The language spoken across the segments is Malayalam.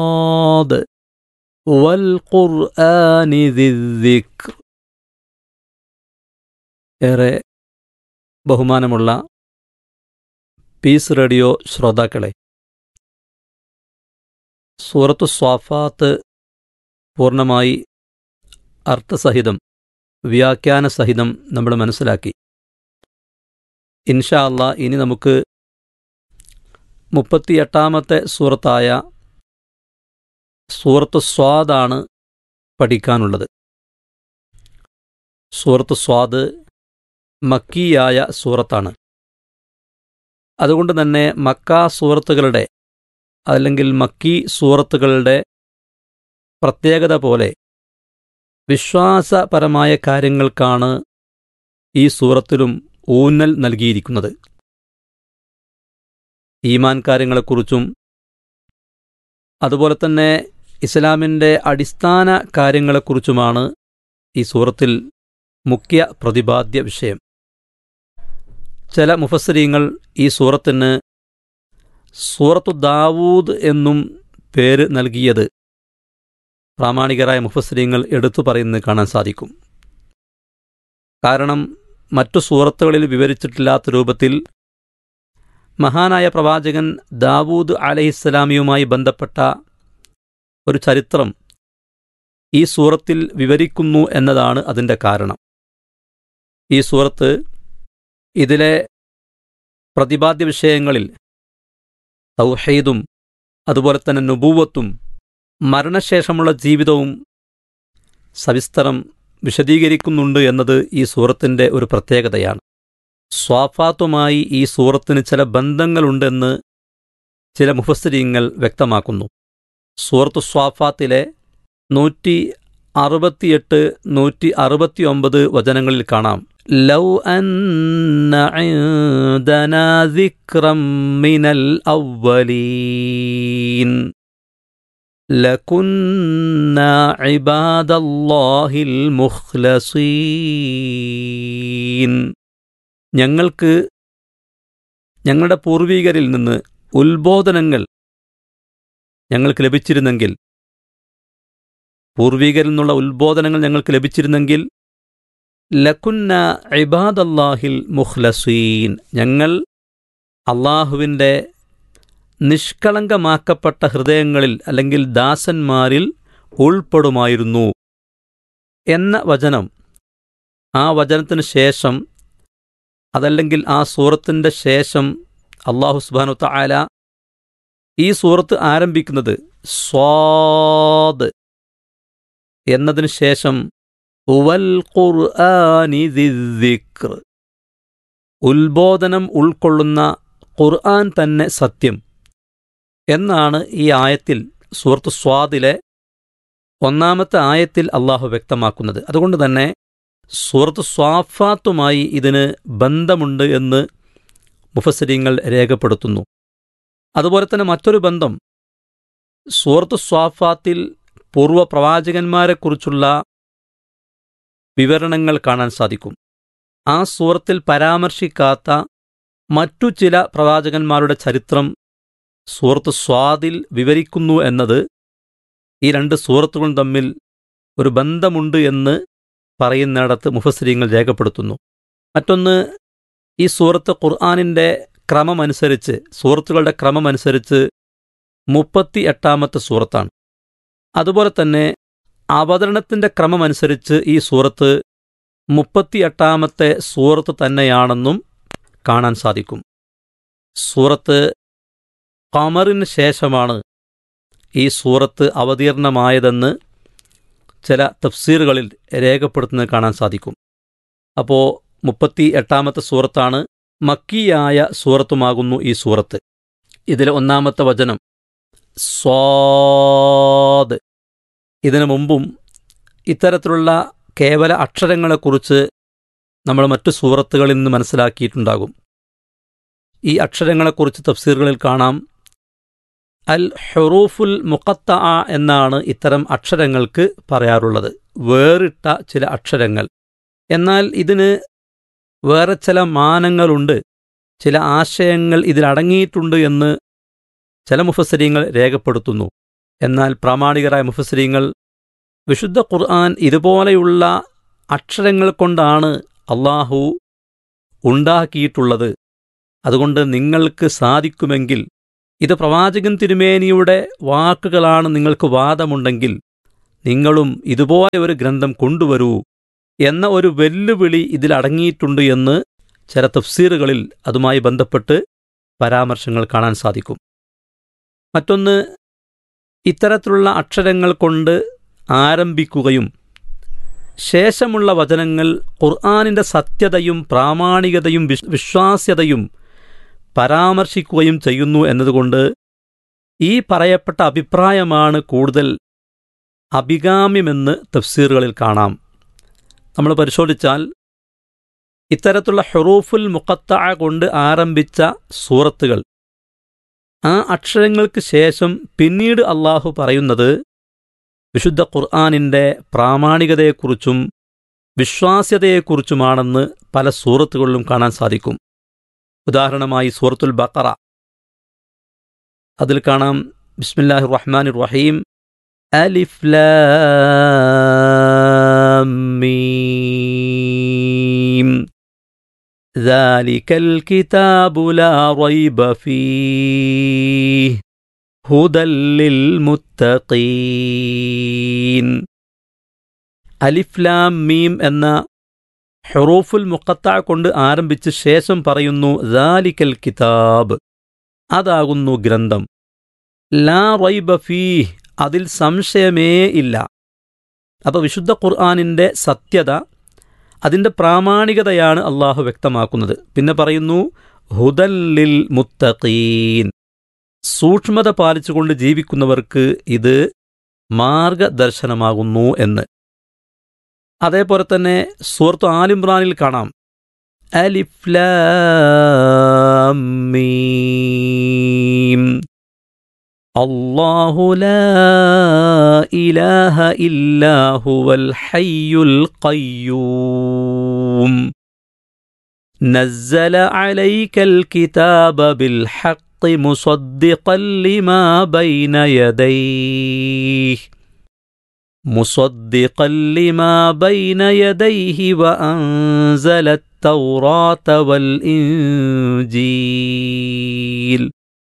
صاد والقرآن ذي الذكر ഏറെ ബഹുമാനമുള്ള പീസ് റേഡിയോ ശ്രോതാക്കളെ സൂറത്തു സ്വാഫാത്ത് പൂർണ്ണമായി അർത്ഥസഹിതം വ്യാഖ്യാനസഹിതം നമ്മൾ മനസ്സിലാക്കി ഇൻഷാ അല്ലാ ഇനി നമുക്ക് മുപ്പത്തിയെട്ടാമത്തെ സൂറത്തായ സൂറത്ത് സ്വാദാണ് പഠിക്കാനുള്ളത് സൂറത്ത് സ്വാദ് മക്കിയായ സൂറത്താണ് അതുകൊണ്ട് തന്നെ മക്ക സൂറത്തുകളുടെ അല്ലെങ്കിൽ മക്കി സൂറത്തുകളുടെ പ്രത്യേകത പോലെ വിശ്വാസപരമായ കാര്യങ്ങൾക്കാണ് ഈ സൂറത്തിലും ഊന്നൽ നൽകിയിരിക്കുന്നത് ഈമാൻ കാര്യങ്ങളെക്കുറിച്ചും അതുപോലെ തന്നെ ഇസ്ലാമിൻ്റെ അടിസ്ഥാന കാര്യങ്ങളെക്കുറിച്ചുമാണ് ഈ സൂറത്തിൽ മുഖ്യ പ്രതിപാദ്യ വിഷയം ചില മുഫസ്സരീങ്ങൾ ഈ സൂറത്തിന് സൂറത്തു ദാവൂദ് എന്നും പേര് നൽകിയത് പ്രാമാണികരായ മുഫസ്സരീങ്ങൾ എടുത്തു പറയുന്നത് കാണാൻ സാധിക്കും കാരണം മറ്റു സൂറത്തുകളിൽ വിവരിച്ചിട്ടില്ലാത്ത രൂപത്തിൽ മഹാനായ പ്രവാചകൻ ദാവൂദ് അലഹിസ്സലാമിയുമായി ബന്ധപ്പെട്ട ഒരു ചരിത്രം ഈ സൂറത്തിൽ വിവരിക്കുന്നു എന്നതാണ് അതിൻ്റെ കാരണം ഈ സൂറത്ത് ഇതിലെ പ്രതിപാദ്യ വിഷയങ്ങളിൽ തൗഹീദും അതുപോലെ തന്നെ നുബൂവത്തും മരണശേഷമുള്ള ജീവിതവും സവിസ്തരം വിശദീകരിക്കുന്നുണ്ട് എന്നത് ഈ സൂറത്തിൻ്റെ ഒരു പ്രത്യേകതയാണ് സ്വാഫാത്തുമായി ഈ സൂറത്തിന് ചില ബന്ധങ്ങളുണ്ടെന്ന് ചില മുഫസ്സരീങ്ങൾ വ്യക്തമാക്കുന്നു സൂറത്ത് സ്വാഫാത്തിലെ നൂറ്റി അറുപത്തിയെട്ട് നൂറ്റി അറുപത്തിയൊമ്പത് വചനങ്ങളിൽ കാണാം ലൗ അന്ന ഇൻദനാ ദിക്റം മിനൽ അവ്വലീൻ لكنا عباد الله المخلصين ഞങ്ങൾക്ക് ഞങ്ങളുടെ പൂർവീകരിൽ നിന്ന് ഉത്ബോധനങ്ങൾ ഞങ്ങൾക്ക് ലഭിച്ചിരുന്നെങ്കിൽ പൂർവീകരിൽ നിന്നുള്ള ഉത്ബോധനങ്ങൾ ഞങ്ങൾക്ക് ലഭിച്ചിരുന്നെങ്കിൽ ലക്കുന്ന ഇബാദല്ലാഹിൽ മുഖ്ലസീൻ ഞങ്ങൾ അള്ളാഹുവിൻ്റെ നിഷ്കളങ്കമാക്കപ്പെട്ട ഹൃദയങ്ങളിൽ അല്ലെങ്കിൽ ദാസന്മാരിൽ ഉൾപ്പെടുമായിരുന്നു എന്ന വചനം ആ വചനത്തിന് ശേഷം അതല്ലെങ്കിൽ ആ സൂറത്തിൻ്റെ ശേഷം അള്ളാഹു സുബാനു താല ഈ സൂറത്ത് ആരംഭിക്കുന്നത് സ്വാദ് എന്നതിന് ശേഷം ഉവൽ ഖുർആനി ദിക്ർ ഉത്ബോധനം ഉൾക്കൊള്ളുന്ന ഖുർആൻ തന്നെ സത്യം എന്നാണ് ഈ ആയത്തിൽ സൂറത്ത് സ്വാദിലെ ഒന്നാമത്തെ ആയത്തിൽ അള്ളാഹു വ്യക്തമാക്കുന്നത് അതുകൊണ്ട് തന്നെ സൂറത്ത് സ്വാഫാത്തുമായി ഇതിന് ബന്ധമുണ്ട് എന്ന് മുഫസരിങ്ങൾ രേഖപ്പെടുത്തുന്നു അതുപോലെ തന്നെ മറ്റൊരു ബന്ധം സൂറത്ത് സ്വാഫാത്തിൽ പൂർവ്വ പ്രവാചകന്മാരെക്കുറിച്ചുള്ള വിവരണങ്ങൾ കാണാൻ സാധിക്കും ആ സൂറത്തിൽ പരാമർശിക്കാത്ത മറ്റു ചില പ്രവാചകന്മാരുടെ ചരിത്രം സൂറത്ത് സ്വാദിൽ വിവരിക്കുന്നു എന്നത് ഈ രണ്ട് സൂറത്തുകളും തമ്മിൽ ഒരു ബന്ധമുണ്ട് എന്ന് പറയുന്നിടത്ത് മുഫസ്രീങ്ങൾ രേഖപ്പെടുത്തുന്നു മറ്റൊന്ന് ഈ സൂറത്ത് ഖുർആാനിൻ്റെ ക്രമമനുസരിച്ച് സൂറത്തുകളുടെ ക്രമമനുസരിച്ച് മുപ്പത്തി എട്ടാമത്തെ സൂറത്താണ് അതുപോലെ തന്നെ അവതരണത്തിൻ്റെ ക്രമമനുസരിച്ച് ഈ സൂറത്ത് മുപ്പത്തിയെട്ടാമത്തെ സൂറത്ത് തന്നെയാണെന്നും കാണാൻ സാധിക്കും സൂറത്ത് കമറിന് ശേഷമാണ് ഈ സൂറത്ത് അവതീർണമായതെന്ന് ചില തഫ്സീറുകളിൽ രേഖപ്പെടുത്തുന്നത് കാണാൻ സാധിക്കും അപ്പോൾ മുപ്പത്തി എട്ടാമത്തെ സൂറത്താണ് മക്കിയായ സൂറത്തുമാകുന്നു ഈ സൂറത്ത് ഇതിലെ ഒന്നാമത്തെ വചനം സ്വാദ് ഇതിനു മുമ്പും ഇത്തരത്തിലുള്ള കേവല അക്ഷരങ്ങളെക്കുറിച്ച് നമ്മൾ മറ്റു സൂറത്തുകളിൽ നിന്ന് മനസ്സിലാക്കിയിട്ടുണ്ടാകും ഈ അക്ഷരങ്ങളെക്കുറിച്ച് തഫ്സീറുകളിൽ കാണാം അൽ ഹെറൂഫുൽ മുഖത്ത എന്നാണ് ഇത്തരം അക്ഷരങ്ങൾക്ക് പറയാറുള്ളത് വേറിട്ട ചില അക്ഷരങ്ങൾ എന്നാൽ ഇതിന് വേറെ ചില മാനങ്ങളുണ്ട് ചില ആശയങ്ങൾ ഇതിലടങ്ങിയിട്ടുണ്ട് എന്ന് ചില മുഫസരിങ്ങൾ രേഖപ്പെടുത്തുന്നു എന്നാൽ പ്രാമാണികരായ മുഫസ്രീങ്ങൾ വിശുദ്ധ ഖുർആൻ ഇതുപോലെയുള്ള അക്ഷരങ്ങൾ കൊണ്ടാണ് അള്ളാഹു ഉണ്ടാക്കിയിട്ടുള്ളത് അതുകൊണ്ട് നിങ്ങൾക്ക് സാധിക്കുമെങ്കിൽ ഇത് പ്രവാചകൻ തിരുമേനിയുടെ വാക്കുകളാണ് നിങ്ങൾക്ക് വാദമുണ്ടെങ്കിൽ നിങ്ങളും ഇതുപോലെ ഒരു ഗ്രന്ഥം കൊണ്ടുവരൂ എന്ന ഒരു വെല്ലുവിളി ഇതിലടങ്ങിയിട്ടുണ്ട് എന്ന് ചില തഫ്സീറുകളിൽ അതുമായി ബന്ധപ്പെട്ട് പരാമർശങ്ങൾ കാണാൻ സാധിക്കും മറ്റൊന്ന് ഇത്തരത്തിലുള്ള അക്ഷരങ്ങൾ കൊണ്ട് ആരംഭിക്കുകയും ശേഷമുള്ള വചനങ്ങൾ ഖുർആാനിൻ്റെ സത്യതയും പ്രാമാണികതയും വിശ് വിശ്വാസ്യതയും പരാമർശിക്കുകയും ചെയ്യുന്നു എന്നതുകൊണ്ട് ഈ പറയപ്പെട്ട അഭിപ്രായമാണ് കൂടുതൽ അഭികാമ്യമെന്ന് തഫ്സീറുകളിൽ കാണാം നമ്മൾ പരിശോധിച്ചാൽ ഇത്തരത്തിലുള്ള ഹെറൂഫുൽ മുഖത്ത കൊണ്ട് ആരംഭിച്ച സൂറത്തുകൾ ആ അക്ഷരങ്ങൾക്ക് ശേഷം പിന്നീട് അള്ളാഹു പറയുന്നത് വിശുദ്ധ ഖുർആാനിൻ്റെ പ്രാമാണികതയെക്കുറിച്ചും വിശ്വാസ്യതയെക്കുറിച്ചുമാണെന്ന് പല സൂറത്തുകളിലും കാണാൻ സാധിക്കും ഉദാഹരണമായി സൂറത്തുൽ ബക്കറ അതിൽ കാണാം ബിസ്മില്ലാഹി റഹ്മാൻ റഹീം അലിഫ് ലാം മീം ذلك الكتاب لا ريب فيه هدى للمتقين അലിഫ് ലാം മീം എന്ന ഹെറൂഫുൽ മുക്കത്ത കൊണ്ട് ആരംഭിച്ച് ശേഷം പറയുന്നു ദാലിക്കൽ കിതാബ് അതാകുന്നു ഗ്രന്ഥം ലാ റൈബ ഫീഹ് അതിൽ സംശയമേ ഇല്ല അപ്പോൾ വിശുദ്ധ ഖുർആാനിൻ്റെ സത്യത അതിൻ്റെ പ്രാമാണികതയാണ് അള്ളാഹു വ്യക്തമാക്കുന്നത് പിന്നെ പറയുന്നു ഹുദല്ലിൽ മുത്തഖീൻ സൂക്ഷ്മത പാലിച്ചുകൊണ്ട് ജീവിക്കുന്നവർക്ക് ഇത് മാർഗദർശനമാകുന്നു എന്ന് അതേപോലെ തന്നെ സൂറത്ത് ആലിംറാനിൽ കാണാം അലിഫ്ലാമീം الله لا إله إلا هو الحي القيوم نزل عليك الكتاب بالحق مصدقا لما بين يديه مصدقا لما بين يديه وأنزل التوراة والإنجيل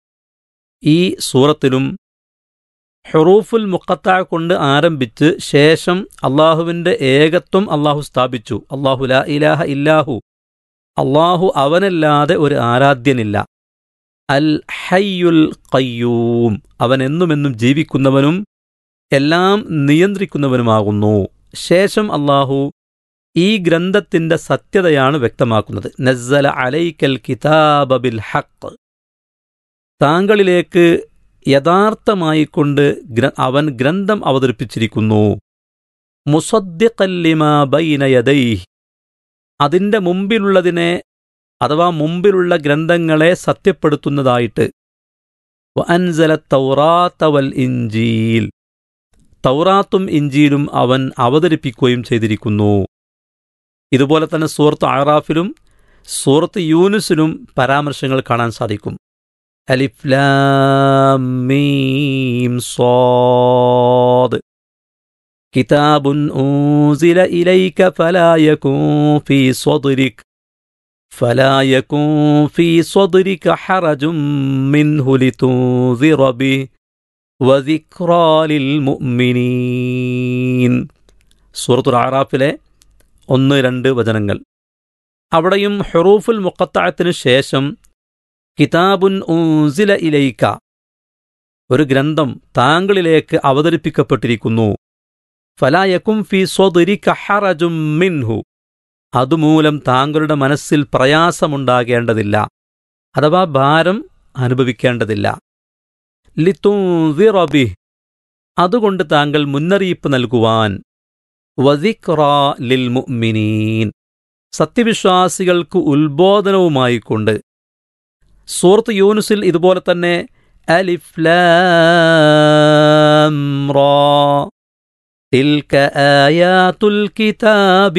ഈ സൂറത്തിലും ഹെറൂഫുൽ മുക്കത്ത കൊണ്ട് ആരംഭിച്ച് ശേഷം അള്ളാഹുവിൻ്റെ ഏകത്വം അള്ളാഹു സ്ഥാപിച്ചു അള്ളാഹു ലാ ഇലാഹ ഇല്ലാഹു അള്ളാഹു അവനല്ലാതെ ഒരു ആരാധ്യനില്ല അൽ ഹയ്യുൽ കയ്യൂം അവൻ എന്നുമെന്നും ജീവിക്കുന്നവനും എല്ലാം നിയന്ത്രിക്കുന്നവനുമാകുന്നു ശേഷം അള്ളാഹു ഈ ഗ്രന്ഥത്തിന്റെ സത്യതയാണ് വ്യക്തമാക്കുന്നത് നസ്സല അലൈക്കൽ കിതാബ ബിൽ ഹക്ക് താങ്കളിലേക്ക് യഥാർത്ഥമായിക്കൊണ്ട് അവൻ ഗ്രന്ഥം അവതരിപ്പിച്ചിരിക്കുന്നു മുസദ്ദിഖല്ലിമാ ബൈന യദൈഹ് അതിൻ്റെ മുമ്പിലുള്ളതിനെ അഥവാ മുമ്പിലുള്ള ഗ്രന്ഥങ്ങളെ സത്യപ്പെടുത്തുന്നതായിട്ട് അൻസല തൗറാത്ത വൽ ഇഞ്ചീൽ തൗറാത്തും ഇഞ്ചീലും അവൻ അവതരിപ്പിക്കുകയും ചെയ്തിരിക്കുന്നു ഇതുപോലെ തന്നെ സൂറത്ത് ആറാഫിലും സൂറത്ത് യൂനുസിലും പരാമർശങ്ങൾ കാണാൻ സാധിക്കും അലിഫ് ലാം മീം സ്വാദ് كتاب أنزل إليك فلا يكن في صدرك فلا يكن في صدرك حرج منه لتنذر به وذكرى للمؤمنين സൂറത്തുൽ ആറാഫിലെ ഒന്ന് രണ്ട് വചനങ്ങൾ അവിടെയും ഹെറൂഫുൽ മുക്കത്തായത്തിനു ശേഷം കിതാബുൻ ഊസില ഇലൈക്ക ഒരു ഗ്രന്ഥം താങ്കളിലേക്ക് അവതരിപ്പിക്കപ്പെട്ടിരിക്കുന്നു ഫലായക്കും ഫി സ്വദുരിക ഹറജും മിൻഹു അതുമൂലം താങ്കളുടെ മനസ്സിൽ പ്രയാസമുണ്ടാകേണ്ടതില്ല അഥവാ ഭാരം അനുഭവിക്കേണ്ടതില്ല ലിത്തുറബി അതുകൊണ്ട് താങ്കൾ മുന്നറിയിപ്പ് നൽകുവാൻ വദിക്ര ലിൽ മുഅ്മിനീൻ സത്യവിശ്വാസികൾക്ക് ഉത്ബോധനവുമായിക്കൊണ്ട് സൂറത്ത് യൂനുസിൽ ഇതുപോലെ തന്നെ അലിഫ് ലാം റാ تلك آيات الكتاب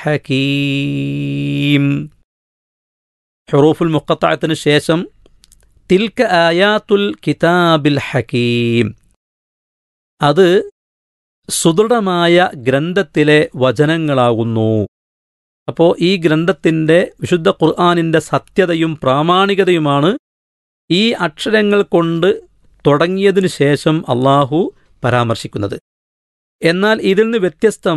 الحكيم حروف المقطعة ശേഷം തിൽക്ക ആയാത്തുൽ കിതാബിൽ ഹക്കീം അത് സുദൃഢമായ ഗ്രന്ഥത്തിലെ വചനങ്ങളാകുന്നു അപ്പോൾ ഈ ഗ്രന്ഥത്തിൻ്റെ വിശുദ്ധ ഖുർആാനിൻ്റെ സത്യതയും പ്രാമാണികതയുമാണ് ഈ അക്ഷരങ്ങൾ കൊണ്ട് തുടങ്ങിയതിനു ശേഷം അള്ളാഹു പരാമർശിക്കുന്നത് എന്നാൽ ഇതിൽ നിന്ന് വ്യത്യസ്തം